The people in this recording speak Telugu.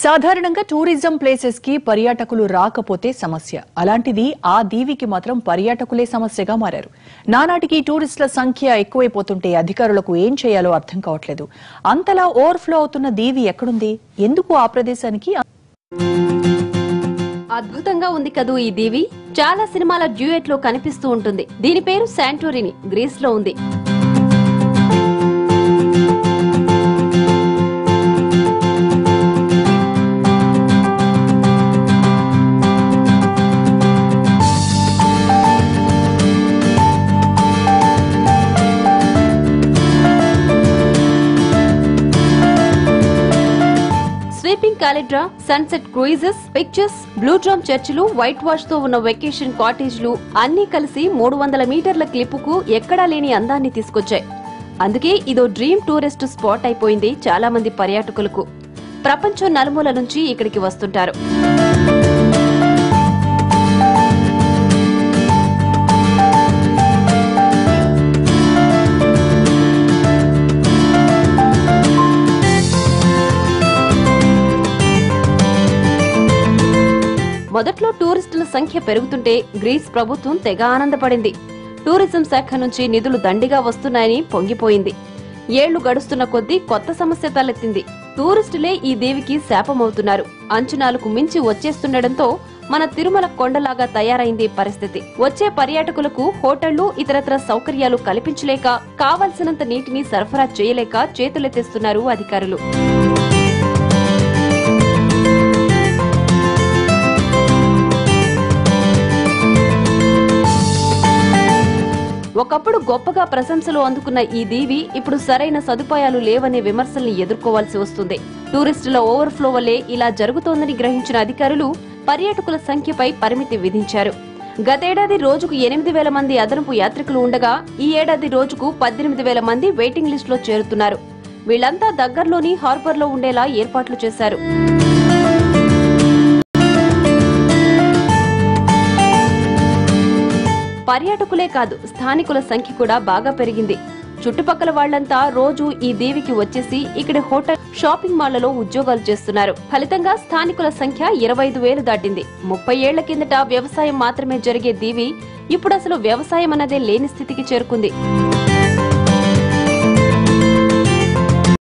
సాధారణంగా టూరిజం ప్లేసెస్ కి పర్యాటకులు రాకపోతే సమస్య అలాంటిది ఆ దీవికి మాత్రం పర్యాటకులే సమస్యగా మారారు నానాటికి టూరిస్టుల సంఖ్య ఎక్కువైపోతుంటే అధికారులకు ఏం చేయాలో అర్థం కావట్లేదు అంతలా ఓవర్ఫ్లో అవుతున్న దీవి ఎక్కడుంది ఎందుకు ఆ ప్రదేశానికి అద్భుతంగా ఉంది కదూ ఈ దీవి చాలా సినిమాల డ్యూయట్ లో కనిపిస్తూ ఉంటుంది దీని పేరు శాంటోరిని గ్రీస్ లో ఉంది sweeping caldera sunset cruises pictures blue డ్రమ్ చర్చిలు వైట్ వాష్ తో ఉన్న వెకేషన్ కాటేజ్లు అన్నీ కలిసి మూడు వందల మీటర్ల క్లిప్పుకు ఎక్కడా లేని అందాన్ని తీసుకొచ్చాయి అందుకే ఇదో డ్రీమ్ టూరిస్ట్ స్పాట్ అయిపోయింది చాలా మంది పర్యాటకులకు ప్రపంచం నలుమూల నుంచి ఇక్కడికి వస్తుంటారు మొదట్లో టూరిస్టుల సంఖ్య పెరుగుతుంటే గ్రీస్ ప్రభుత్వం తెగ ఆనందపడింది టూరిజం శాఖ నుంచి నిధులు దండిగా వస్తున్నాయని పొంగిపోయింది ఏళ్లు గడుస్తున్న కొద్దీ కొత్త సమస్య తలెత్తింది టూరిస్టులే ఈ దేవికి శాపమవుతున్నారు అంచనాలకు మించి వచ్చేస్తుండటంతో మన తిరుమల కొండలాగా తయారైంది పరిస్థితి వచ్చే పర్యాటకులకు హోటళ్లు ఇతరత్ర సౌకర్యాలు కల్పించలేక కావలసినంత నీటిని సరఫరా చేయలేక చేతులెత్తేస్తున్నారు అధికారులు ఒకప్పుడు గొప్పగా ప్రశంసలు అందుకున్న ఈ దీవి ఇప్పుడు సరైన సదుపాయాలు లేవనే విమర్శల్ని ఎదుర్కోవాల్సి వస్తుంది టూరిస్టుల ఓవర్ఫ్లో వల్లే ఇలా జరుగుతోందని గ్రహించిన అధికారులు పర్యాటకుల సంఖ్యపై పరిమితి విధించారు గతేడాది రోజుకు ఎనిమిది వేల మంది అదనపు యాత్రికులు ఉండగా ఈ ఏడాది రోజుకు పద్దెనిమిది వేల మంది వెయిటింగ్ లిస్టులో చేరుతున్నారు వీళ్లంతా దగ్గరలోని హార్బర్లో ఉండేలా ఏర్పాట్లు చేశారు పర్యాటకులే కాదు స్థానికుల సంఖ్య కూడా బాగా పెరిగింది చుట్టుపక్కల వాళ్లంతా రోజు ఈ దేవికి వచ్చేసి ఇక్కడి హోటల్ షాపింగ్ మాళ్లలో ఉద్యోగాలు చేస్తున్నారు ఫలితంగా స్థానికుల సంఖ్య ఇరవై ఐదు వేలు దాటింది ముప్పై ఏళ్ల కిందట వ్యవసాయం మాత్రమే జరిగే దీవి ఇప్పుడు అసలు వ్యవసాయం అన్నదే లేని స్థితికి చేరుకుంది